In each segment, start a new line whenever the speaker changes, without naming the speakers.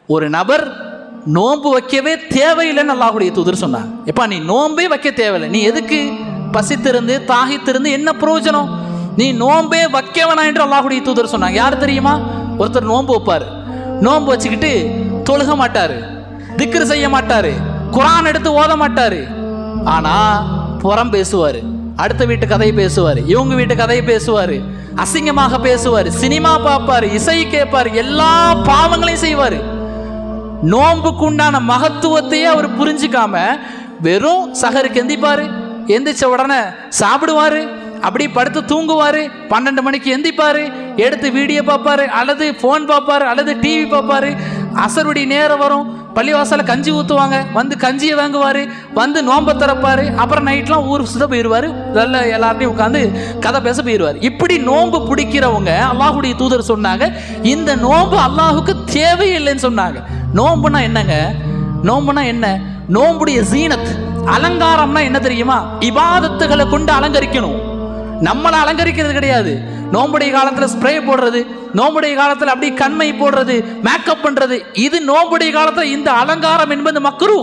ஒரு நபர் நோன்பு வைக்கவே தேவையில்லைன்னு அல்லாஹுடைய தூதர் சொன்னாங்க எப்பா நீ நோன்பே வைக்க தேவையில்லை நீ எதுக்கு பசித்திருந்து தாகித்திருந்து என்ன பிரயோஜனம் நீ நோன்பே வைக்க வேணாம் என்று அல்லாஹுடைய தூதர் சொன்னாங்க யார் தெரியுமா ஒருத்தர் நோன்பு வைப்பார் நோன்பு வச்சுக்கிட்டு தொழுக மாட்டாரு திக்ரு செய்ய மாட்டாரு குரான் எடுத்து ஓத மாட்டாரு ஆனா புறம் பேசுவாரு அடுத்த வீட்டு கதையை பேசுவாரு இவங்க வீட்டு கதையை பேசுவாரு அசிங்கமாக பேசுவாரு சினிமா பார்ப்பாரு இசை கேட்பாரு எல்லா பாவங்களையும் செய்வாரு நோன்புக்கு உண்டான மகத்துவத்தையே அவர் புரிஞ்சுக்காம வெறும் சகருக்கு எந்திப்பாரு எந்திரிச்ச உடனே சாப்பிடுவாரு அப்படி படுத்து தூங்குவாரு பன்னெண்டு மணிக்கு எந்திப்பாரு எடுத்து வீடியோ பார்ப்பாரு அல்லது ஃபோன் பார்ப்பாரு அல்லது டிவி பார்ப்பாரு அசருடைய நேரம் வரும் பள்ளிவாசல கஞ்சி ஊற்றுவாங்க வந்து கஞ்சியை வாங்குவார் வந்து நோன்பை திறப்பாரு அப்புறம் நைட்லாம் ஊர் சுத்த போயிடுவார் நல்ல எல்லார்ட்டையும் உட்காந்து கதை பேச போயிடுவார் இப்படி நோன்பு பிடிக்கிறவங்க அல்லாஹுடைய தூதர் சொன்னாங்க இந்த நோன்பு அல்லாஹுக்கு தேவையில்லைன்னு சொன்னாங்க நோன்புனா என்னங்க நோன்புனா என்ன நோம்புடைய ஜீனத் அலங்காரம்னா என்ன தெரியுமா இபாதத்துகளை கொண்டு அலங்கரிக்கணும் நம்மளை அலங்கரிக்கிறது கிடையாது நோம்புடைய காலத்தில் ஸ்ப்ரே போடுறது நோம்புடைய காலத்தில் அப்படி கண்மை போடுறது மேக்கப் பண்றது இது நோம்புடைய காலத்தில் இந்த அலங்காரம் என்பது மக்ரூ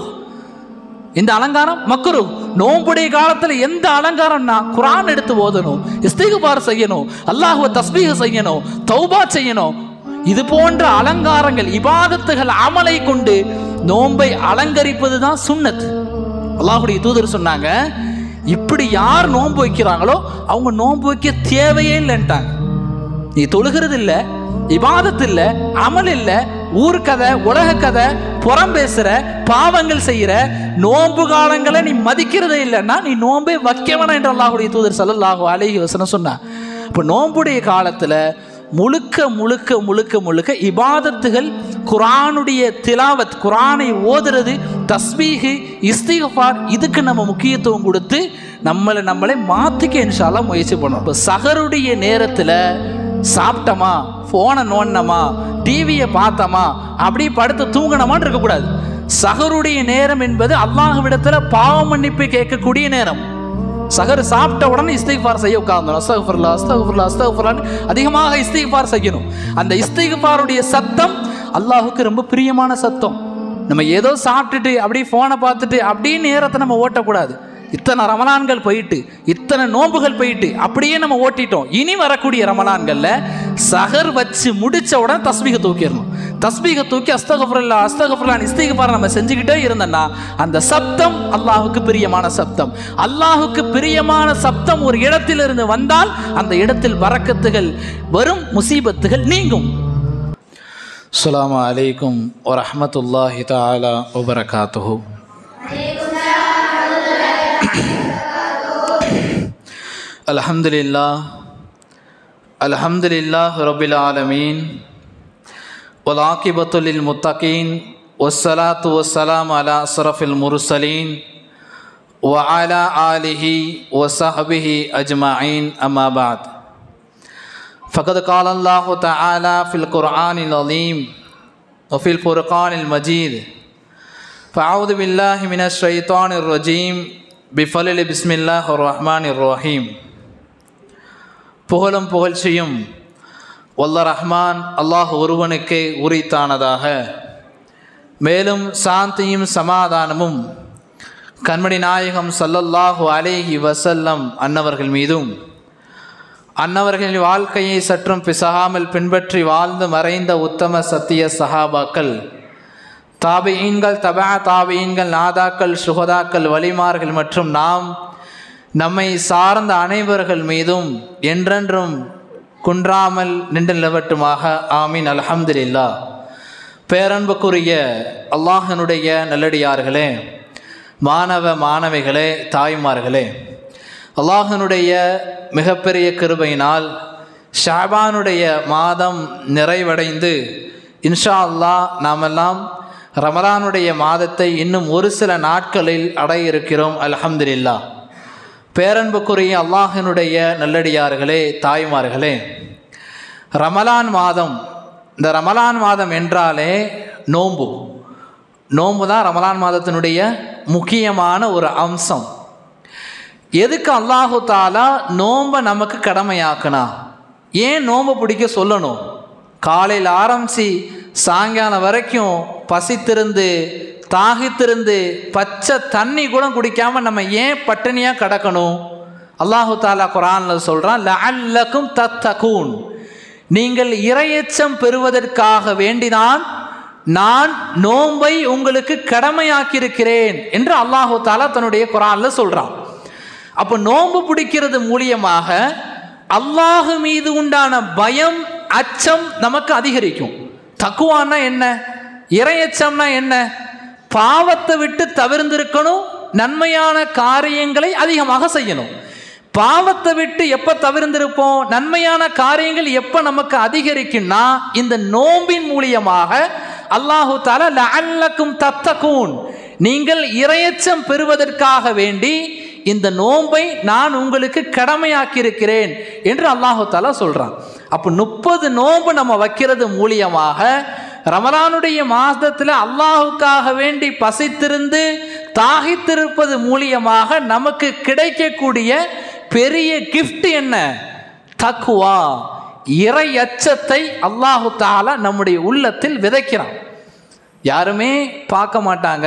இந்த அலங்காரம் மக்ரு நோம்புடைய காலத்தில் எந்த அலங்காரம்னா குரான் எடுத்து ஓதணும் இஸ்திகுபார் செய்யணும் அல்லாஹுவ தஸ்பீக செய்யணும் தௌபா செய்யணும் இது போன்ற அலங்காரங்கள் இபாதத்துகள் அமலை கொண்டு நோன்பை அலங்கரிப்பது தான் சுன்னத் அல்லாஹுடைய தூதர் சொன்னாங்க இப்படி யார் நோன்பு வைக்கிறாங்களோ அவங்க நோன்பு வைக்க தேவையே இல்லைன்ட்டாங்க நீ தொழுகிறது இல்லை இபாதத்து இல்லை அமல் இல்லை ஊர் கதை உலக கதை புறம் பேசுற பாவங்கள் செய்யற நோன்பு காலங்களை நீ மதிக்கிறதே இல்லைன்னா நீ நோன்பே வைக்க வேணாம் என்று அல்லாஹுடைய தூதர் சல்லல்லாஹு அலைஹி வஸல்லம் சொன்னான் இப்போ நோன்புடைய காலத்தில் முழுக்க முழுக்க முழுக்க முழுக்க இபாதத்துகள் குரானுடைய திலாவத் குரானை ஓதுறது தஸ்பீகு இஸ்திகஃபார் இதுக்கு நம்ம முக்கியத்துவம் கொடுத்து நம்மளை நம்மளை மாற்றிக்க இன்ஷால்லாம் முயற்சி பண்ணணும் இப்போ சகருடைய நேரத்தில் சாப்பிட்டோமா ஃபோனை நோண்டினோமா டிவியை பார்த்தோமா அப்படி படுத்து தூங்கினோமான்னு இருக்கக்கூடாது சகருடைய நேரம் என்பது அல்லாஹ்விடத்தில் பாவ மன்னிப்பு கேட்கக்கூடிய நேரம் சகர் சாப்பிட்ட உடனே இஸ்திக்பார் செய்ய உட்கார்ந்தோம் அஸ்தகுஃபுல்லா அஸ்தகுஃபுல்லா அஸ்தகுஃபுல்லான்னு அதிகமாக இஸ்திக்பார் செய்யணும் அந்த இஸ்திக்பாருடைய சத்தம் அல்லாஹுக்கு ரொம்ப பிரியமான சத்தம் நம்ம ஏதோ சாப்பிட்டுட்டு அப்படியே ஃபோனை பார்த்துட்டு அப்படியே நேரத்தை நம்ம ஓட்டக்கூடாது இத்தனை ரமலான்கள் போயிட்டு இத்தனை நோன்புகள் போயிட்டு அப்படியே நம்ம ஓட்டிட்டோம் இனி வரக்கூடிய ரமலான்களில் சகர் வச்சு முடிச்ச உடனே தஸ்பீக தூக்கிடணும் தஸ்பீக தூக்கி அஸ்தகஃபுல்லா அஸ்தகஃபுல்லான் இஸ்திகபார் நம்ம செஞ்சுக்கிட்டே இருந்தோம்னா அந்த சப்தம் அல்லாஹுக்கு பிரியமான சப்தம் அல்லாஹுக்கு பிரியமான சப்தம் ஒரு இடத்திலிருந்து வந்தால் அந்த இடத்தில் வரக்கத்துகள் வரும் முசீபத்துகள் நீங்கும் அஸ்ஸலாமு அலைக்கும் வரஹ்மத்துல்லாஹி தஆலா வபரகாத்துஹு الحمد لله الحمد لله رب العالمين والعاقبة للمتقين والصلاة والسلام على أشرف المرسلين وعلى آله وصحبه أجمعين أما بعد فقد قال الله تعالى في القرآن العظيم وفي الفرقان المجيد فأعوذ بالله من الشيطان الرجيم بفضل بسم الله الرحمن الرحيم புகழும் புகழ்ச்சியும் வல்ல ரஹ்மான் அல்லாஹ் ஒருவனுக்கே உரித்தானதாக மேலும் சாந்தியும் சமாதானமும் கண்மணி நாயகம் சல்லல்லாஹு அலேஹி வசல்லம் அன்னவர்கள் மீதும் அன்னவர்களின் வாழ்க்கையை சற்றும் பிசகாமல் பின்பற்றி வாழ்ந்து மறைந்த உத்தம சத்திய சஹாபாக்கள் தாபியீன்கள் தபா தாபியீன்கள் நாதாக்கள் சுகதாக்கள் வலிமார்கள் மற்றும் நாம் நம்மை சார்ந்த அனைவர்கள் மீதும் என்றென்றும் குன்றாமல் நின்று நிலவட்டுமாக ஆமீன் அல்ஹம்துலில்லா பேரன்புக்குரிய அல்லாஹனுடைய நல்லடியார்களே மாணவ மாணவிகளே தாய்மார்களே அல்லாஹனுடைய மிகப்பெரிய கிருபையினால் ஷாபானுடைய மாதம் நிறைவடைந்து இன்ஷா அல்லாஹ் நாமெல்லாம் ரமலானுடைய மாதத்தை இன்னும் ஒரு சில நாட்களில் அடைய இருக்கிறோம் அல்ஹம்துலில்லா பேரன்புக்குரிய அல்லாஹினுடைய நல்லடியார்களே தாய்மார்களே ரமலான் மாதம் இந்த ரமலான் மாதம் என்றாலே நோன்பு நோன்பு தான் ரமலான் மாதத்தினுடைய முக்கியமான ஒரு அம்சம் எதுக்கு அல்லாஹு தாலா நோன்பை நமக்கு கடமையாக்குனா ஏன் நோன்பை பிடிக்க சொல்லணும் காலையில் ஆரம்பித்து சாயங்காலம் வரைக்கும் பசித்திருந்து தாகித்திருந்து பச்சை தண்ணி கூட குடிக்காம நம்ம ஏன் பட்டினியாக கிடக்கணும் அல்லாஹு தாலா குரானில் சொல்கிறான் லஅல்லக்கும் தத்தகூன் நீங்கள் இரையச்சம் பெறுவதற்காக வேண்டிதான் நான் நோன்பை உங்களுக்கு கடமையாக்கியிருக்கிறேன் என்று அல்லாஹு தாலா தன்னுடைய குரானில் சொல்கிறான் அப்போ நோன்பு பிடிக்கிறது மூலியமாக அல்லாஹு மீது உண்டான பயம் அச்சம் நமக்கு அதிகரிக்கும் தக்குவான்னா என்ன இரையச்சம்னா என்ன பாவத்தை விட்டு தவிர்ந்திருக்கணும் நன்மையான காரியங்களை அதிகமாக செய்யணும் பாவத்தை விட்டு எப்போ தவிர்ந்திருப்போம் நன்மையான காரியங்கள் எப்போ நமக்கு அதிகரிக்கும்னா இந்த நோம்பின் மூலியமாக அல்லாஹு தாலா லஅல்லக்கும் தத்தகூன் நீங்கள் இரையச்சம் பெறுவதற்காக வேண்டி இந்த நோன்பை நான் உங்களுக்கு கடமையாக்கியிருக்கிறேன் என்று அல்லாஹு தாலா சொல்கிறான் அப்போ முப்பது நோன்பு நம்ம வைக்கிறது மூலியமாக ரமலானுடைய மாதத்தில் அல்லாஹுக்காக வேண்டி பசித்திருந்து தாகித்திருப்பது மூலியமாக நமக்கு கிடைக்கக்கூடிய பெரிய கிஃப்ட் என்ன தக்குவா இறை அச்சத்தை அல்லாஹு தாலா நம்முடைய உள்ளத்தில் விதைக்கிறான் யாருமே பார்க்க மாட்டாங்க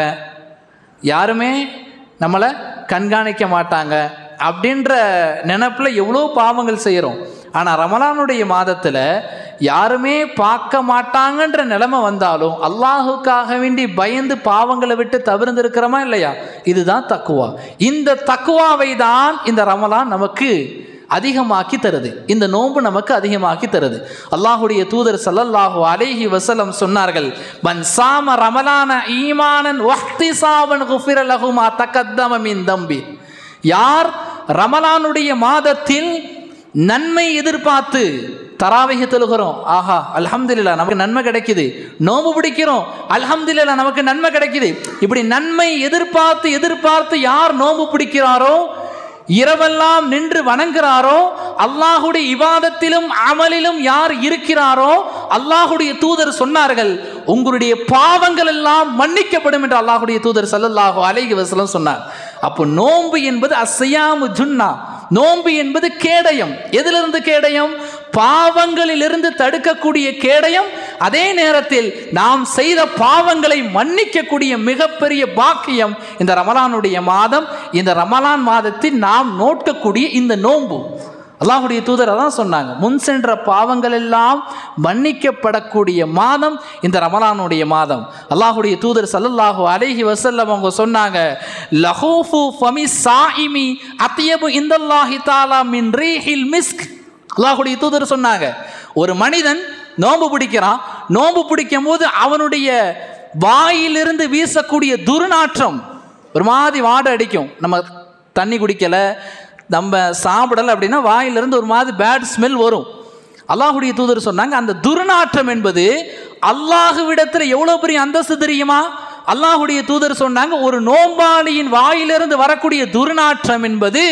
யாருமே நம்மளை கண்காணிக்க மாட்டாங்க அப்படின்ற நினப்பில் எவ்வளோ பாவங்கள் செய்கிறோம் ஆனால் ரமலானுடைய மாதத்தில் யாருமே பார்க்க மாட்டாங்கன்ற நிலைமை வந்தாலும் அல்லாஹுக்காக வேண்டி பயந்து பாவங்களை விட்டு தவிர்ந்திருக்கிறோமா இல்லையா இதுதான் தக்குவா இந்த தக்குவாவை தான் இந்த ரமலான் நமக்கு அதிகமாக்கி தருது இந்த நோன்பு நமக்கு அதிகமாக்கி தருது அல்லாஹுடைய தூதர் சல்லல்லாஹு அலைஹி வசலம் சொன்னார்கள் மன் சாம ரமலான ஈமானன் வஹ்தி சாவன் குஃபிர லகுமா தக்கத்தம மின் தம்பி யார் ரமலானுடைய மாதத்தில் நன்மை எதிர்பார்த்து தராவிக தொழுகிறோம் ஆஹா அல்ஹம்துலில்லா நமக்கு நன்மை கிடைக்குது நோம்பு பிடிக்கிறோம் அல்ஹம்துலில்லா நமக்கு நன்மை கிடைக்குது இப்படி நன்மை எதிர்பார்த்து எதிர்பார்த்து யார் நோம்பு பிடிக்கிறாரோ இரவெல்லாம் நின்று வணங்குறாரோ அல்லாஹுடைய இவாதத்திலும் அமலிலும் யார் இருக்கிறாரோ அல்லாஹுடைய தூதர் சொன்னார்கள் உங்களுடைய பாவங்கள் எல்லாம் மன்னிக்கப்படும் என்று அல்லாஹுடைய தூதர் சல்லல்லாஹு அலைஹி வஸல்லம் சொன்னார் அப்போ நோன்பு என்பது அசையாமு ஜுன்னா நோன்பு என்பது கேடயம் எதிலிருந்து கேடயம் பாவங்களிலிருந்து தடுக்கக்கூடிய கேடயம் அதே நேரத்தில் நாம் செய்த பாவங்களை மன்னிக்கக்கூடிய மிகப்பெரிய பாக்கியம் இந்த ரமலானுடைய மாதம் இந்த ரமலான் மாதத்தில் நாம் நோக்கக்கூடிய இந்த நோன்பு அல்லாஹுடைய தூதர் அதான் சொன்னாங்க முன் சென்ற பாவங்கள் எல்லாம் மன்னிக்கப்படக்கூடிய மாதம் இந்த ரமலானுடைய மாதம் அல்லாஹுடைய தூதர் சல்லல்லாஹு அலைஹி வசல்லம் அவங்க சொன்னாங்க லஹூஃபு ஃபமி சாயிமி அத்தியபு இந்தல்லாஹி தாலா மின் ரீஹில் மிஸ்க் அல்லாஹுடைய தூதர் சொன்னாங்க ஒரு மனிதன் நோன்பு பிடிக்கிறான் நோன்பு பிடிக்கும் போது அவனுடைய வாயிலிருந்து வீசக்கூடிய துர்நாற்றம் ஒரு மாதிரி வாடை அடிக்கும் நம்ம தண்ணி குடிக்கலை நம்ம சாப்பிடலை அப்படின்னா வாயிலிருந்து ஒரு மாதிரி பேட் ஸ்மெல் வரும் அல்லாஹுடைய தூதர் சொன்னாங்க அந்த துர்நாற்றம் என்பது அல்லாஹுவிடத்தில் எவ்வளோ பெரிய அந்தஸ்து தெரியுமா அல்லாஹுடைய தூதர் சொன்னாங்க ஒரு நோம்பாளியின் வாயிலிருந்து வரக்கூடிய துர்நாற்றம் என்பது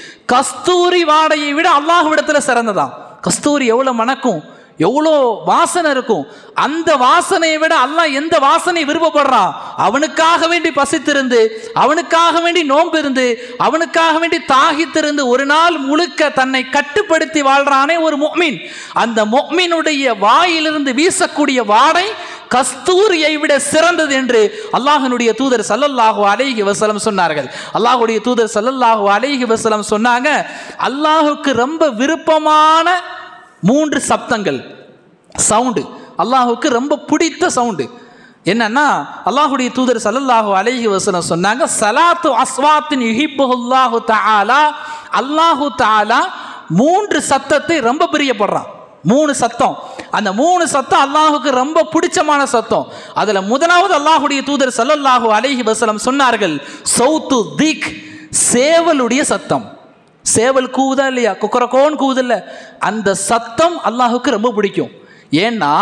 கஸ்தூரி வாடையை விட அல்லாஹுவிடத்தில் சிறந்ததான் கஸ்தூரி எவ்வளோ மணக்கும் எவ்வளோ வாசனை இருக்கும் அந்த வாசனையை விட அல்லாஹ் எந்த வாசனை விருப்பப்படுறான் அவனுக்காக வேண்டி பசித்திருந்து அவனுக்காக வேண்டி நோன்பு இருந்து அவனுக்காக வேண்டி தாகித்திருந்து ஒரு நாள் முழுக்க தன்னை கட்டுப்படுத்தி வாழ்றானே ஒரு மொக்மின் அந்த மொக்மினுடைய வாயிலிருந்து வீசக்கூடிய வாடை கஸ்தூரியை விட சிறந்தது என்று அல்லாஹனுடைய தூதர் சல்லல்லாஹு அலைஹி வசலம் சொன்னார்கள் அல்லாஹுடைய தூதர் சல்லல்லாஹு அலைஹி வசலம் சொன்னாங்க அல்லாஹுக்கு ரொம்ப விருப்பமான மூன்று சப்தங்கள் சவுண்டு அல்லாஹுக்கு ரொம்ப பிடித்த சவுண்டு என்னன்னா அல்லாஹுடைய தூதர் சல்லல்லாஹு அலைஹி வசனம் சொன்னாங்க சலாத்து அஸ்வாத்தின் யுஹிப்புல்லாஹு தஆலா அல்லாஹு தஆலா மூன்று சத்தத்தை ரொம்ப பிரியப்படுறான் மூணு சத்தம் அந்த மூணு சத்தம் அல்லாஹுக்கு ரொம்ப பிடிச்சமான சத்தம் அதில் முதலாவது அல்லாஹுடைய தூதர் சல்லல்லாஹு அலைஹி வசலம் சொன்னார்கள் சௌத்து தீக் சேவலுடைய சத்தம் சேவல் கூவுதா இல்லையா குக்கரக்கோன் கூவுதில்ல அந்த சத்தம் அல்லாஹுக்கு ரொம்ப பிடிக்கும் ஏன்னா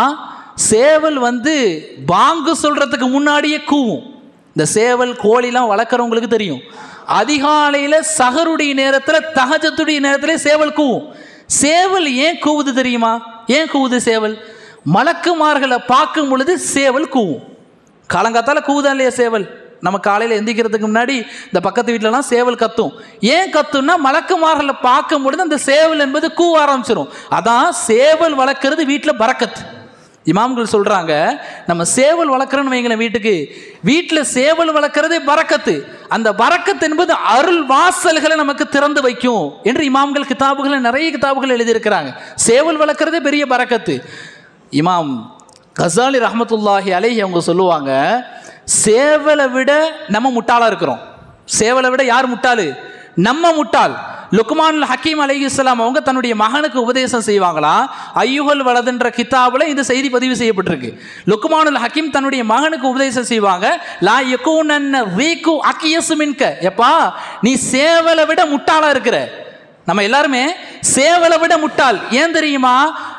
சேவல் வந்து பாங்கு சொல்கிறதுக்கு முன்னாடியே கூவும் இந்த சேவல் கோழிலாம் வளர்க்குறவங்களுக்கு தெரியும் அதிகாலையில் சகருடைய நேரத்தில் தகஜத்துடைய நேரத்தில் சேவல் கூவும் சேவல் ஏன் கூவுது தெரியுமா ஏன் கூவுது சேவல் மலக்குமார்களை பார்க்கும் பொழுது சேவல் கூவும் காலங்காத்தால கூவுதா இல்லையா சேவல் நம்ம காலையில் எந்திக்கிறதுக்கு முன்னாடி இந்த பக்கத்து வீட்டிலலாம் சேவல் கத்தும் ஏன் கத்தும்னா மலக்குமார்களை பார்க்கும் பொழுது அந்த சேவல் என்பது கூவ ஆரம்பிச்சிடும் அதான் சேவல் வளர்க்குறது வீட்டில் பறக்கத்து இமாம்கள் சொல்றாங்க நம்ம சேவல் வளர்க்குறோன்னு வைங்களேன் வீட்டுக்கு வீட்டில் சேவல் வளர்க்குறதே பறக்கத்து அந்த பறக்கத்து என்பது அருள் வாசல்களை நமக்கு திறந்து வைக்கும் என்று இமாம்கள் கிதாபுகளை நிறைய கிதாபுகள் எழுதியிருக்கிறாங்க சேவல் வளர்க்குறதே பெரிய பறக்கத்து இமாம் கசாலி ரஹமத்துல்லாஹி அலைஹி அவங்க சொல்லுவாங்க சேவலை விட நம்ம முட்டாளா இருக்கிறோம் சேவலை விட யார் முட்டாளு நம்ம முட்டாள் லுக்மான் ஹக்கீம் அலி இஸ்லாம் அவங்க தன்னுடைய மகனுக்கு உபதேசம் செய்வாங்களா ஐயுகல் வலதுன்ற கிதாபில் இந்த செய்தி பதிவு செய்யப்பட்டிருக்கு லுக்மானுல் ஹக்கீம் தன்னுடைய மகனுக்கு உபதேசம் செய்வாங்க லா யகூனன்ன ரீகு அக்கியசு மின்க எப்பா நீ சேவலை விட முட்டாளா இருக்கிற நம்ம எல்லாருமே சேவலை விட முட்டாள் ஏன் தெரியுமா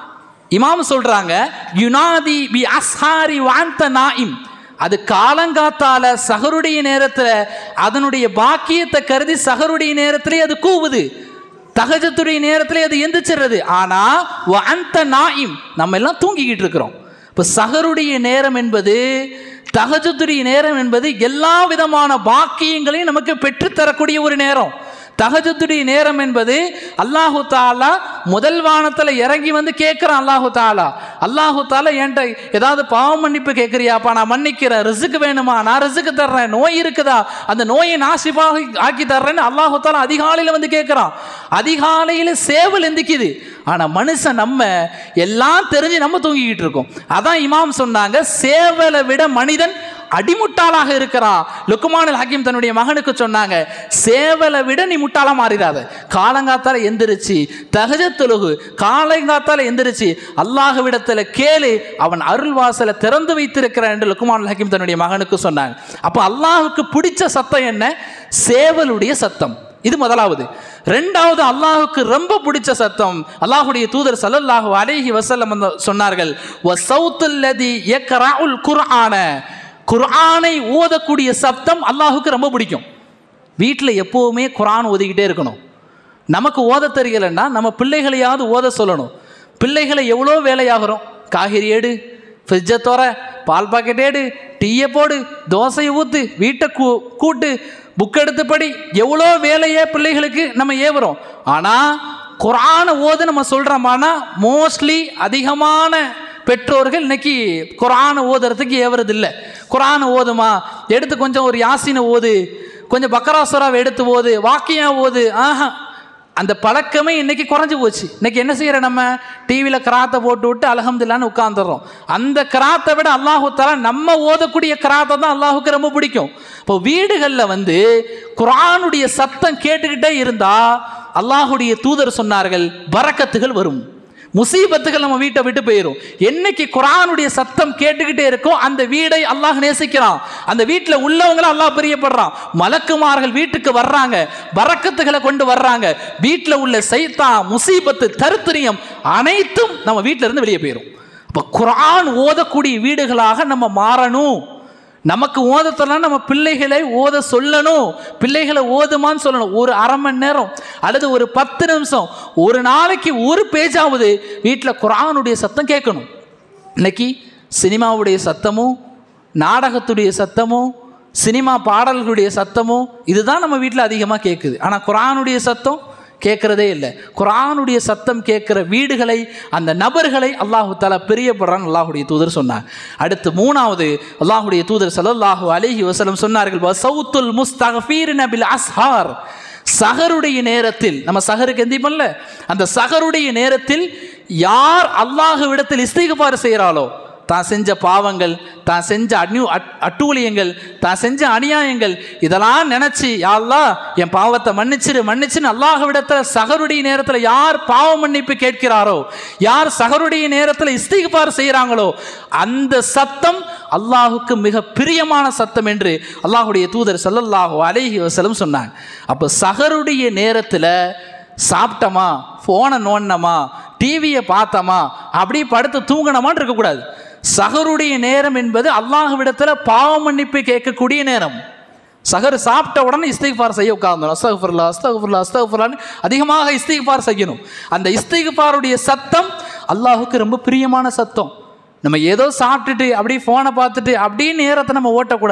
இமாம் சொல்றாங்க யுனாதி பி அஸ்ஹாரி வாந்த நாயிம் அது காலங்காத்தால சகருடைய நேரத்தில் அதனுடைய பாக்கியத்தை கருதி சகருடைய நேரத்திலே அது கூவுது தகஜத்துடைய நேரத்திலே அது எந்திரிச்சிடுறது ஆனா அந்த நாயிம் நம்ம எல்லாம் தூங்கிக்கிட்டு இருக்கிறோம் இப்போ சகருடைய நேரம் என்பது தகஜத்துடைய நேரம் என்பது எல்லா விதமான பாக்கியங்களையும் நமக்கு பெற்றுத்தரக்கூடிய ஒரு நேரம் தகஜத்துடைய நேரம் என்பது அல்லாஹு தாலா முதல் வானத்தில் இறங்கி வந்து கேட்குறான் அல்லாஹு தாலா அல்லாஹு தாலா என்கிட்ட ஏதாவது பாவ மன்னிப்பு கேட்குறியாப்பா நான் மன்னிக்கிறேன் ரிசுக்கு வேணுமா நான் ரிசுக்கு தர்றேன் நோய் இருக்குதா அந்த நோயை நாசிப்பாக ஆக்கி தர்றேன்னு அல்லாஹு தாலா அதிகாலையில் வந்து கேட்குறான் அதிகாலையில் சேவல் எந்திக்குது ஆனால் மனுஷன் நம்ம எல்லாம் தெரிஞ்சு நம்ம தூங்கிக்கிட்டு இருக்கோம் அதான் இமாம் சொன்னாங்க சேவலை விட மனிதன் அடிமுட்டாளாக இருக்கிறான் லுக்குமானல் ஹக்கீம் தன்னுடைய மகனுக்கு சொன்னாங்க சேவலை விட நீ முட்டாளா மாறிடாத காலங்காத்தால எந்திரிச்சு தகஜ தொழுகு காலங்காத்தால எந்திரிச்சு அல்லாஹ்விடத்துல கேளு அவன் அருள் வாசலை திறந்து வைத்திருக்கிறான் என்று லுக்குமானல் ஹக்கீம் தன்னுடைய மகனுக்கு சொன்னாங்க அப்போ அல்லாஹுக்கு பிடிச்ச சத்தம் என்ன சேவலுடைய சத்தம் இது முதலாவது ரெண்டாவது அல்லாஹுக்கு ரொம்ப பிடிச்ச சத்தம் அல்லாஹுடைய தூதர் சல்லல்லாஹு அலைஹி வஸல்லம் வந்து சொன்னார்கள் வ சௌத்துல்லதி யக்ரஉல் குர்ஆன குர்ஆனை ஓதக்கூடிய சப்தம் அல்லாஹுக்கு ரொம்ப பிடிக்கும் வீட்டில் எப்போவுமே குர்ஆன் ஓதிக்கிட்டே இருக்கணும் நமக்கு ஓத தெரியலைன்னா நம்ம பிள்ளைகளையாவது ஓத சொல்லணும் பிள்ளைகளை எவ்வளோ வேலையாகிறோம் காய்கறி ஏடு ஃப்ரிட்ஜை தோற பால் பாக்கெட் ஏடு டீயை போடு தோசையை ஊற்று வீட்டை கூ கூட்டு புக் எடுத்து படி எவ்வளோ வேலையை பிள்ளைகளுக்கு நம்ம ஏவுறோம் ஆனால் குரானை ஓது நம்ம சொல்கிறோமானா மோஸ்ட்லி அதிகமான பெற்றோர்கள் இன்னைக்கு குரானை ஓதுறதுக்கு ஏவுறது இல்லை குரானை ஓதுமா எடுத்து கொஞ்சம் ஒரு யாசினை ஓது கொஞ்சம் பக்கராசுராவை எடுத்து ஓது வாக்கியா ஓது ஆஹா அந்த பழக்கமே இன்னைக்கு குறைஞ்சு போச்சு இன்னைக்கு என்ன செய்யற நம்ம டிவியில் கிராத்தை போட்டு விட்டு அலகம்துல்லான்னு உட்காந்துடுறோம் அந்த கிராத்தை விட அல்லாஹு தாலா நம்ம ஓதக்கூடிய கிராத்தை தான் அல்லாஹுக்கு ரொம்ப பிடிக்கும் இப்போ வீடுகளில் வந்து குரானுடைய சத்தம் கேட்டுக்கிட்டே இருந்தா அல்லாஹுடைய தூதர் சொன்னார்கள் பறக்கத்துகள் வரும் முசீபத்துகள் நம்ம வீட்டை விட்டு போயிடும் என்னைக்கு குரானுடைய சத்தம் கேட்டுக்கிட்டே இருக்கோ அந்த வீடை அல்லாஹ் நேசிக்கிறான் அந்த வீட்டில் உள்ளவங்கள அல்லாஹ் பிரியப்படுறான் மலக்குமார்கள் வீட்டுக்கு வர்றாங்க பறக்கத்துகளை கொண்டு வர்றாங்க வீட்டில் உள்ள சைத்தா முசீபத்து தருத்திரியம் அனைத்தும் நம்ம வீட்டில இருந்து வெளியே போயிடும் அப்போ குரான் ஓதக்கூடிய வீடுகளாக நம்ம மாறணும் நமக்கு ஓதத்தெல்லாம் நம்ம பிள்ளைகளை ஓத சொல்லணும் பிள்ளைகளை ஓதுமான்னு சொல்லணும் ஒரு அரை மணி நேரம் அல்லது ஒரு பத்து நிமிஷம் ஒரு நாளைக்கு ஒரு பேஜாவது வீட்டில் குரானுடைய சத்தம் கேட்கணும் இன்னைக்கு சினிமாவுடைய குரானுடைய நாடகத்துடைய சத்தமும் சினிமா பாடல்களுடைய சத்தமும் இதுதான் நம்ம வீட்டில் அதிகமாக கேட்குது ஆனால் குரானுடைய சத்தம் கேட்குறதே இல்லை குரானுடைய சத்தம் கேட்குற வீடுகளை அந்த நபர்களை அல்லாஹு தாலா பிரியப்படுறான்னு அல்லாஹுடைய தூதர் சொன்னார் அடுத்து மூணாவது அல்லாஹுடைய தூதர் சல்லல்லாஹு அலைஹி வஸல்லம் சொன்னார்கள் வசவுத்துல் முஸ்தகஃபீர் நபில் அஸ்ஹார் சஹருடைய நேரத்தில் நம்ம சஹருக்கு எந்திப்பல்ல அந்த சஹருடைய நேரத்தில் யார் அல்லாஹுவிடத்தில் இஸ்திகபார் செய்கிறாளோ தான் செஞ்ச பாவங்கள் தான் செஞ்ச அந்யூ அட் அட்டூழியங்கள் தான் செஞ்ச அநியாயங்கள் இதெல்லாம் நினச்சி யாழ்லா என் பாவத்தை மன்னிச்சிரு மன்னிச்சுன்னு அல்லாஹ்விடத்தில் சகருடைய நேரத்தில் யார் பாவ மன்னிப்பு கேட்கிறாரோ யார் சகருடைய நேரத்தில் இஸ்திகார் செய்கிறாங்களோ அந்த சத்தம் அல்லாஹுக்கு மிக பிரியமான சத்தம் என்று அல்லாஹுடைய தூதர் சல்லல்லாஹு அலைஹி வஸல்லம் சொன்னாங்க அப்போ சகருடைய நேரத்தில் சாப்பிட்டோமா ஃபோனை நோண்டினோமா டிவியை பார்த்தோமா அப்படி படுத்து தூங்கினோமான்னு இருக்கக்கூடாது சகருடைய நேரம் என்பது அல்லாஹ்விடத்தில் பாவ மன்னிப்பு கேட்கக்கூடிய நேரம் சகர் சாப்பிட்ட உடனே இஸ்திக்பார் செய்ய உட்கார்ந்தோம் அஸ்தகுஃபுல்லா அஸ்தகுஃபுல்லா அஸ்தகுஃபுல்லான்னு அதிகமாக இஸ்திக்பார் செய்யணும் அந்த இஸ்திக்பாருடைய சத்தம் அல்லாஹுக்கு ரொம்ப பிரியமான சத்தம் நம்ம ஏதோ சாப்பிட்டுட்டு அப்படியே ஃபோனை பார்த்துட்டு அப்படியே நேரத்தை நம்ம ஓட்டக்கூடாது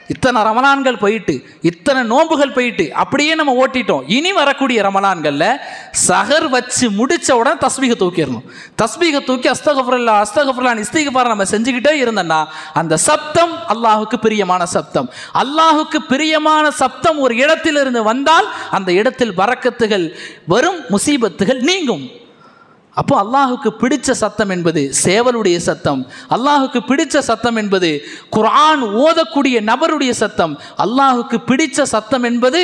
இத்தனை ரமலான்கள் போயிட்டு இத்தனை நோன்புகள் போயிட்டு அப்படியே நம்ம ஓட்டிட்டோம் இனி வரக்கூடிய ரமலான்களில் சஹர் வச்சு முடிச்ச உடனே தஸ்பீக தூக்கிடணும் தஸ்பீக தூக்கி அஸ்தகஃபுல்லா அஸ்தகஃபுல்லான் இஸ்திகபார் நம்ம செஞ்சுக்கிட்டே இருந்தோம்னா அந்த சப்தம் அல்லாஹுக்கு பிரியமான சப்தம் அல்லாஹுக்கு பிரியமான சப்தம் ஒரு இடத்திலிருந்து வந்தால் அந்த இடத்தில் வரக்கத்துகள் வரும் முசீபத்துகள் நீங்கும் அப்போ அல்லாஹுக்கு பிடிச்ச சத்தம் என்பது சேவலுடைய சத்தம் அல்லாஹுக்கு பிடிச்ச சத்தம் என்பது குர்ஆன் ஓதக்கூடிய நபருடைய சத்தம் அல்லாஹுக்கு பிடிச்ச சத்தம் என்பது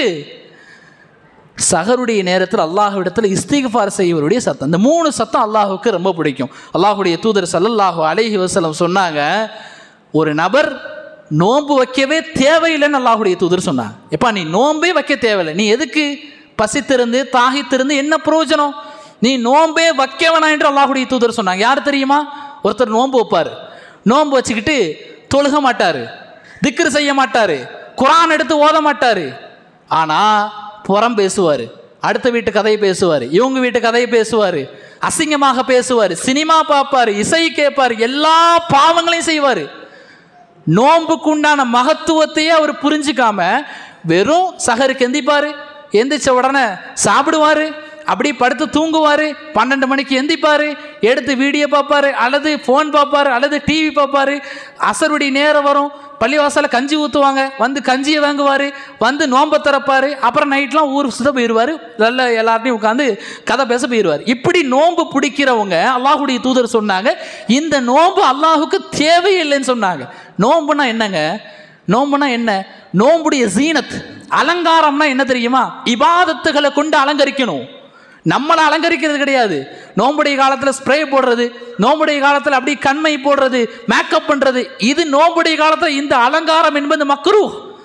சஹருடைய நேரத்தில் அல்லாஹ்விடத்தில் இஸ்திகஃபார் செய்வருடைய சத்தம் இந்த மூணு சத்தம் அல்லாஹுக்கு ரொம்ப பிடிக்கும் அல்லாஹுடைய தூதர் ஸல்லல்லாஹு அலைஹி வஸல்லம் சொன்னாங்க ஒரு நபர் நோன்பு வைக்கவே தேவையில்லைன்னு அல்லாஹுடைய தூதர் சொன்னாங்க எப்பா நீ நோன்பே வைக்க தேவையில்லை நீ எதுக்கு பசித்திருந்து தாகித்திருந்து என்ன பிரயோஜனம் நீ நோன்பே வைக்க வேணாம் என்று அல்லாஹுடைய தூதர் சொன்னாங்க யார் தெரியுமா ஒருத்தர் நோன்பு வைப்பார் நோன்பு வச்சுக்கிட்டு தொழுக மாட்டார் திக்ரு செய்ய மாட்டார் குரான் எடுத்து ஓத மாட்டார் ஆனால் புறம் பேசுவார் அடுத்த வீட்டு கதையை பேசுவார் இவங்க வீட்டு கதையை பேசுவார் அசிங்கமாக பேசுவார் சினிமா பார்ப்பார் இசை கேட்பார் எல்லா பாவங்களையும் செய்வார் நோன்புக்கு உண்டான மகத்துவத்தையே அவர் புரிஞ்சுக்காம வெறும் சகருக்கு எந்திப்பாரு எந்திரிச்ச உடனே சாப்பிடுவாரு அப்படி படுத்து தூங்குவாரு பன்னெண்டு மணிக்கு எந்திப்பாரு எடுத்து வீடியோ பார்ப்பாரு அல்லது ஃபோன் பார்ப்பாரு அல்லது டிவி பார்ப்பாரு அசருடைய நேரம் வரும் பள்ளிவாசலில் கஞ்சி ஊற்றுவாங்க வந்து கஞ்சியை வாங்குவார் வந்து நோன்பை திறப்பாரு அப்புறம் நைட்லாம் ஊர் சுத்த போயிடுவார் நல்ல எல்லார்ட்டையும் உட்காந்து கதை பேச போயிடுவார் இப்படி நோன்பு பிடிக்கிறவங்க அல்லாஹுடைய தூதர் சொன்னாங்க இந்த நோன்பு அல்லாஹுக்கு தேவையில்லைன்னு சொன்னாங்க நோன்புனா என்னங்க நோன்புனா என்ன நோன்புடைய ஜீனத் அலங்காரம்னா என்ன தெரியுமா இபாதத்துகளை கொண்டு அலங்கரிக்கணும் நம்மளை அலங்கரிக்கிறது கிடையாது நோம்புடைய காலத்தில் ஸ்ப்ரே போடுறது நோம்புடைய காலத்தில் அப்படி கண்மை போடுறது மேக்கப் பண்ணுறது இது நோம்புடைய காலத்தில் இந்த அலங்காரம் என்பது மக்ரூ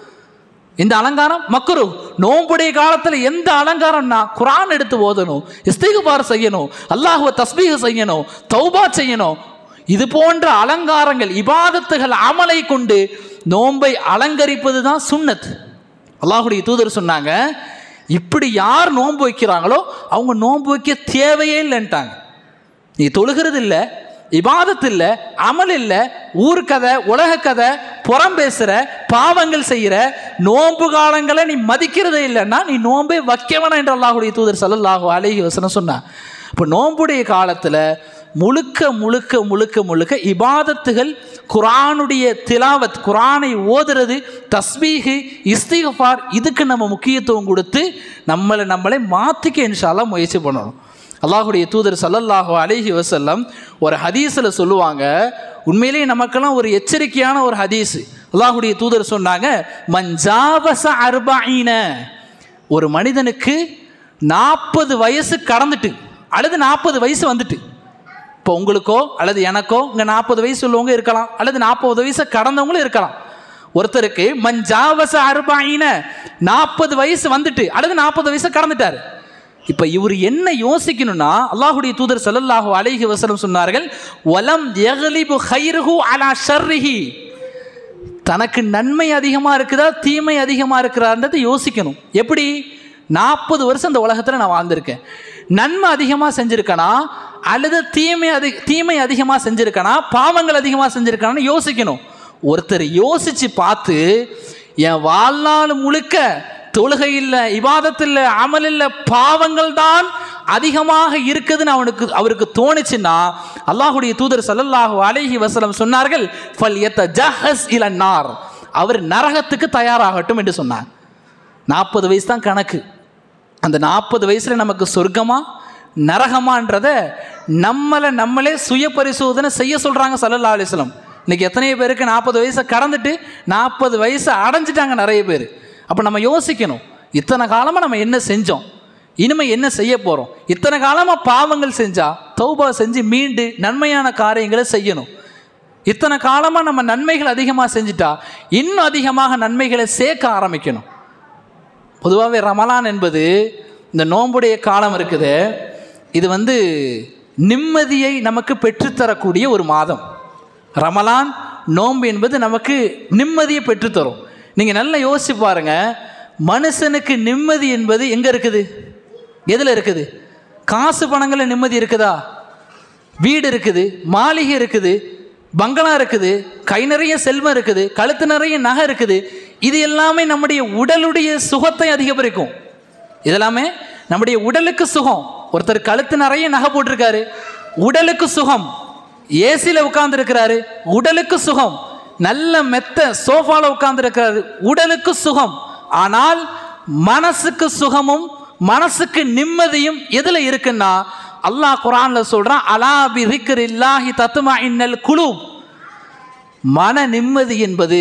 இந்த அலங்காரம் மக்ரு நோம்புடைய காலத்தில் எந்த அலங்காரம்னா குரான் எடுத்து ஓதணும் இஸ்திகுபார் செய்யணும் அல்லாஹுவ தஸ்பீக செய்யணும் தௌபா செய்யணும் இது போன்ற அலங்காரங்கள் இபாதத்துகள் அமலை கொண்டு நோன்பை அலங்கரிப்பது தான் சுன்னத் அல்லாஹுடைய தூதர் சொன்னாங்க இப்படி யார் நோன்பு வைக்கிறாங்களோ அவங்க நோன்பு வைக்க தேவையே இல்லைன்ட்டாங்க நீ தொழுகிறது இல்லை இபாதத் இல்லை அமல் இல்லை ஊர்க்கதை உலக கதை புறம் பேசுகிற பாவங்கள் செய்கிற நோன்பு காலங்களை நீ மதிக்கிறதே இல்லைன்னா நீ நோன்பே வைக்க வேணாம் என்று அல்லாஹுடைய தூதர் சல்லல்லாஹு அலைஹி வசனம் சொன்னான் இப்போ நோன்புடைய காலத்தில் முழுக்க முழுக்க முழுக்க முழுக்க இபாதத்துகள் குரானுடைய திலாவத் குரானை ஓதுறது தஸ்பீஹு இஸ்திகஃபார் இதுக்கு நம்ம முக்கியத்துவம் கொடுத்து நம்மளை நம்மளை மாற்றிக்க இன்ஷால்லாம் முயற்சி பண்ணணும் அல்லாஹுடைய தூதர் சல்லல்லாஹு அலைஹி வசல்லம் ஒரு ஹதீஸில் சொல்லுவாங்க உண்மையிலேயே நமக்கெல்லாம் ஒரு எச்சரிக்கையான ஒரு ஹதீஸ் அல்லாஹுடைய தூதர் சொன்னாங்க மஞ்சாவச அர்பாயின ஒரு மனிதனுக்கு நாற்பது வயசு கடந்துட்டு அல்லது நாற்பது வயசு வந்துட்டு இப்போ உங்களுக்கோ அல்லது எனக்கோ இங்கே நாற்பது வயசு உள்ளவங்க இருக்கலாம் அல்லது நாற்பது வயசை கடந்தவங்களும் இருக்கலாம் ஒருத்தருக்கு மஞ்சாவச அருபாயின நாற்பது வயசு வந்துட்டு அல்லது நாற்பது வயசை கடந்துட்டார் இப்போ இவர் என்ன யோசிக்கணும்னா அல்லாஹுடைய தூதர் ஸல்லல்லாஹு அலைஹி வஸல்லம் சொன்னார்கள் வலம் யக்லிபு ஹைருஹு அலா ஷர்ரிஹி தனக்கு நன்மை அதிகமாக இருக்குதா தீமை அதிகமாக இருக்கிறான்றதை யோசிக்கணும் எப்படி நாற்பது வருஷம் இந்த உலகத்தில் நான் வாழ்ந்திருக்கேன் நன்மை அதிகமாக செஞ்சுருக்கனா அல்லது தீமை அதி தீமை அதிகமாக செஞ்சுருக்கனா பாவங்கள் அதிகமாக செஞ்சுருக்கானு யோசிக்கணும் ஒருத்தர் யோசித்து பார்த்து என் வாழ்நாள் முழுக்க தொழுகை இல்லை இபாதத்தில் அமல் இல்லை பாவங்கள் தான் அதிகமாக இருக்குதுன்னு அவனுக்கு அவருக்கு தோணுச்சுன்னா அல்லாஹுடைய தூதர் சல்லல்லாஹு அலைஹி வஸல்லம் சொன்னார்கள் ஃபல் எத்த ஜஹஸ் இலன்னார் அவர் நரகத்துக்கு தயாராகட்டும் என்று சொன்னார் நாற்பது வயசு தான் கணக்கு அந்த நாற்பது வயசில் நமக்கு சொர்க்கமா நரகமான்றத நம்மளை நம்மளே சுய பரிசோதனை செய்ய சொல்கிறாங்க சல்லல்லா அலிஸ்லம் இன்னைக்கு எத்தனையோ பேருக்கு நாற்பது வயசை கடந்துட்டு நாற்பது வயசை அடைஞ்சிட்டாங்க நிறைய பேர் அப்போ நம்ம யோசிக்கணும் இத்தனை காலமாக நம்ம என்ன செஞ்சோம் இனிமே என்ன செய்ய போகிறோம் இத்தனை காலமாக பாவங்கள் செஞ்சால் தௌபா செஞ்சு மீண்டு நன்மையான காரியங்களை செய்யணும் இத்தனை காலமாக நம்ம நன்மைகள் அதிகமாக செஞ்சுட்டா இன்னும் அதிகமாக நன்மைகளை சேர்க்க ஆரம்பிக்கணும் பொதுவாகவே ரமலான் என்பது இந்த நோம்புடைய காலம் இருக்குது இது வந்து நிம்மதியை நமக்கு பெற்றுத்தரக்கூடிய ஒரு மாதம் ரமலான் நோன்பு என்பது நமக்கு நிம்மதியை பெற்றுத்தரும் நீங்கள் நல்லா யோசிச்சு பாருங்க மனுஷனுக்கு நிம்மதி என்பது எங்கே இருக்குது எதில் இருக்குது காசு பணங்களில் நிம்மதி இருக்குதா வீடு இருக்குது மாளிகை இருக்குது பங்களா இருக்குது கை நிறைய செல்வம் இருக்குது கழுத்து நிறைய நகை இருக்குது இது எல்லாமே நம்முடைய உடலுடைய சுகத்தை அதிகரிக்கும் இதெல்லாமே நம்முடைய உடலுக்கு சுகம் ஒருத்தர் கழுத்து நிறைய நகை போட்டிருக்காரு உடலுக்கு சுகம் ஏசியில் உட்கார்ந்துருக்கிறாரு உடலுக்கு சுகம் நல்ல மெத்த சோஃபால உட்கார்ந்துருக்கிறாரு உடலுக்கு சுகம் ஆனால் மனசுக்கு சுகமும் மனசுக்கு நிம்மதியும் எதுல இருக்குன்னா அல்லாஹ் குரான்ல சொல்றான் அலா பி இல்லாஹி தத்துமா இன்னல் குழு மன நிம்மதி என்பது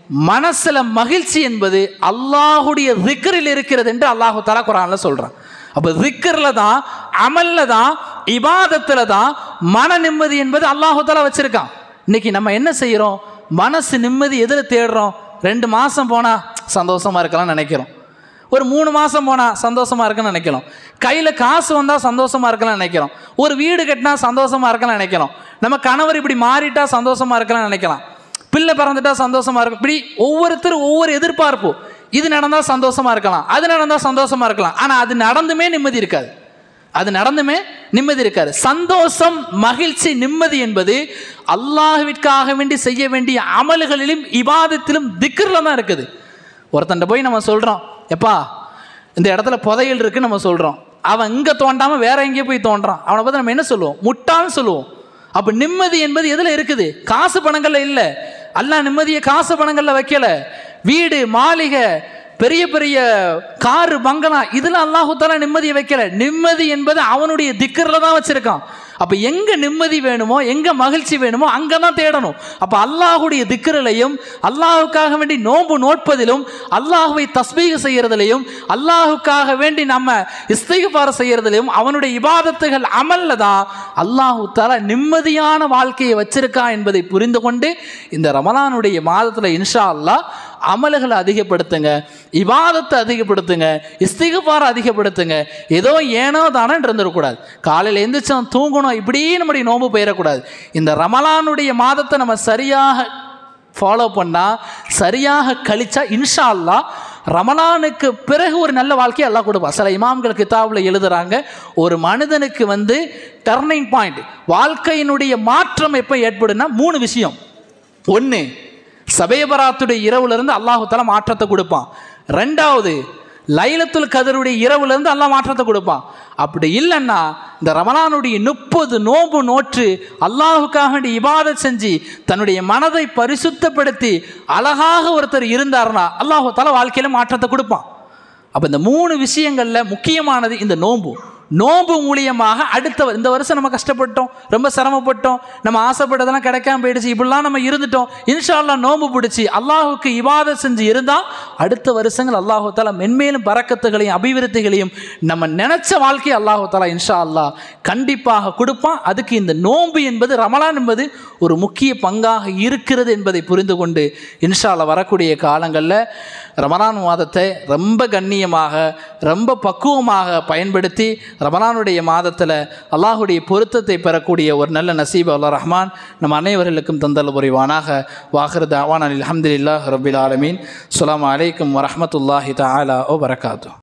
மனசுல மகிழ்ச்சி என்பது அல்லாஹுடைய ரிக்கரில் இருக்கிறது என்று அல்லாஹு தலா குரான்ல சொல்றான் அப்ப ரிக்கர்ல தான் அமல்ல தான் இபாதத்துல தான் மன நிம்மதி என்பது அல்லாஹு தலா வச்சிருக்கான் இன்னைக்கு நம்ம என்ன செய்யறோம் மனசு நிம்மதி எதில் தேடுறோம் ரெண்டு மாசம் போனா சந்தோஷமா இருக்கலாம்னு நினைக்கிறோம் ஒரு மூணு மாதம் போனால் சந்தோஷமாக இருக்குன்னு நினைக்கிறோம் கையில் காசு வந்தால் சந்தோஷமாக இருக்கலாம்னு நினைக்கிறோம் ஒரு வீடு கட்டினா சந்தோஷமாக இருக்கலாம்னு நினைக்கிறோம் நம்ம கணவர் இப்படி மாறிட்டா சந்தோஷமாக இருக்கலாம்னு நினைக்கலாம் பிள்ளை பிறந்துட்டா சந்தோஷமாக இருக்கும் இப்படி ஒவ்வொருத்தரும் ஒவ்வொரு எதிர்பார்ப்பு இது நடந்தால் சந்தோஷமாக இருக்கலாம் அது நடந்தால் சந்தோஷமாக இருக்கலாம் ஆனால் அது நடந்துமே நிம்மதி இருக்காது அது நடந்துமே நிம்மதி இருக்காது சந்தோஷம் மகிழ்ச்சி நிம்மதி என்பது அல்லாஹ்விற்காக வேண்டி செய்ய வேண்டிய அமல்களிலும் இபாதத்திலும் திக்ரில் தான் இருக்குது ஒருத்தன்ட்ட போய் நம்ம சொல்கிறோம் எப்பா இந்த இடத்துல புதையல் இருக்குன்னு நம்ம சொல்கிறோம் அவன் இங்கே தோண்டாமல் வேற எங்கேயோ போய் தோன்றான் அவனை பார்த்து நம்ம என்ன சொல்லுவோம் முட்டான்னு சொல்லுவோம் அப்போ நிம்மதி என்பது எதில் இருக்குது காசு பணங்கள்ல இல்லை அல்லாஹ் நிம்மதியை காசு பணங்கள்ல வைக்கல வீடு மாளிகை பெரிய பெரிய காரு பங்களா இதில் அல்லாஹு தாலா நிம்மதியை வைக்கல நிம்மதி என்பது அவனுடைய திக்கரில் தான் வச்சிருக்கான் அப்போ எங்கே நிம்மதி வேணுமோ எங்கே மகிழ்ச்சி வேணுமோ அங்கே தான் தேடணும் அப்போ அல்லாஹுடைய திக்கரிலையும் அல்லாஹுக்காக வேண்டி நோன்பு நோட்பதிலும் அல்லாஹுவை தஸ்பீக செய்யறதிலையும் அல்லாஹுக்காக வேண்டி நம்ம இஸ்திகபார செய்யறதிலையும் அவனுடைய இபாதத்துகள் அமல்ல தான் அல்லாஹு தாலா நிம்மதியான வாழ்க்கையை வச்சிருக்கான் என்பதை புரிந்து கொண்டு இந்த ரமலானுடைய மாதத்தில் இன்ஷா அல்லாஹ் அமல்களை அதிகப்படுத்துங்க இபாதத்தை அதிகப்படுத்துங்க இஸ்திகபாரை அதிகப்படுத்துங்க ஏதோ ஏனோ தானே இருந்துடக்கூடாது காலையில் எந்திரிச்சோம் தூங்கணும் இப்படியே நம்முடைய நோன்பு போயிடக்கூடாது இந்த ரமலானுடைய மாதத்தை நம்ம சரியாக ஃபாலோ பண்ணால் சரியாக கழிச்சா இன்ஷா அல்லாஹ் ரமலானுக்கு பிறகு ஒரு நல்ல வாழ்க்கையை எல்லாம் கொடுப்பா சில இமாம்கள் கிதாபில் எழுதுறாங்க ஒரு மனிதனுக்கு வந்து டர்னிங் பாயிண்ட் வாழ்க்கையினுடைய மாற்றம் எப்போ ஏற்படும்னா மூணு விஷயம் ஒன்று சபையபராத்துடைய இரவுல இருந்து அல்லாஹு தஆலா மாற்றத்தை கொடுப்பான் ரெண்டாவது லைலத்துல் கதருடைய இரவுல இருந்து அல்லாஹ் மாற்றத்தை கொடுப்பான் அப்படி இல்லைன்னா இந்த ரமலானுடைய முப்பது நோன்பு நோற்று அல்லாஹுக்காக வேண்டி இபாதத் செஞ்சு தன்னுடைய மனதை பரிசுத்தப்படுத்தி அழகாக ஒருத்தர் இருந்தாருன்னா அல்லாஹு தஆலா வாழ்க்கையில மாற்றத்தை கொடுப்பான் அப்போ இந்த மூணு விஷயங்களில் முக்கியமானது இந்த நோன்பு நோன்பு மூலியமாக அடுத்த வ- இந்த வருஷம் நம்ம கஷ்டப்பட்டோம் ரொம்ப சிரமப்பட்டோம் நம்ம ஆசைப்பட்டதெல்லாம் கிடைக்காம போயிடுச்சு இப்படிலாம் நம்ம இருந்துட்டோம் இன்ஷா அல்லாஹ் நோன்பு பிடிச்சி அல்லாஹுக்கு இபாத செஞ்சு இருந்தால் அடுத்த வருஷங்கள் அல்லாஹு தாலா மென்மேலும் பறக்கத்துகளையும் அபிவிருத்திகளையும் நம்ம நினைச்ச வாழ்க்கையை அல்லாஹு தாலா இன்ஷா அல்லாஹ் கண்டிப்பாக கொடுப்பான் அதுக்கு இந்த நோன்பு என்பது ரமலான் என்பது ஒரு முக்கிய பங்காக இருக்கிறது என்பதை புரிந்து கொண்டு இன்ஷா அல்லாஹ் வரக்கூடிய காலங்களில் ரமலான் மாதத்தை ரொம்ப கண்ணியமாக ரொம்ப பக்குவமாக பயன்படுத்தி ரமலானுடைய மாதத்தில் அல்லாஹுடைய பொருத்தத்தை பெறக்கூடிய ஒரு நல்ல நசீப் அல்லா ரஹ்மான் நம் அனைவர்களுக்கும் தந்தல் புரிவானாக வாஹிர் தாவான் அலி அஹமதுல்லாஹ் ரபில் ஆலமீன் அஸ்ஸலாமு அலைக்கும் வரஹ்மத்துல்லாஹி தஆலா ஓ பரகாத்து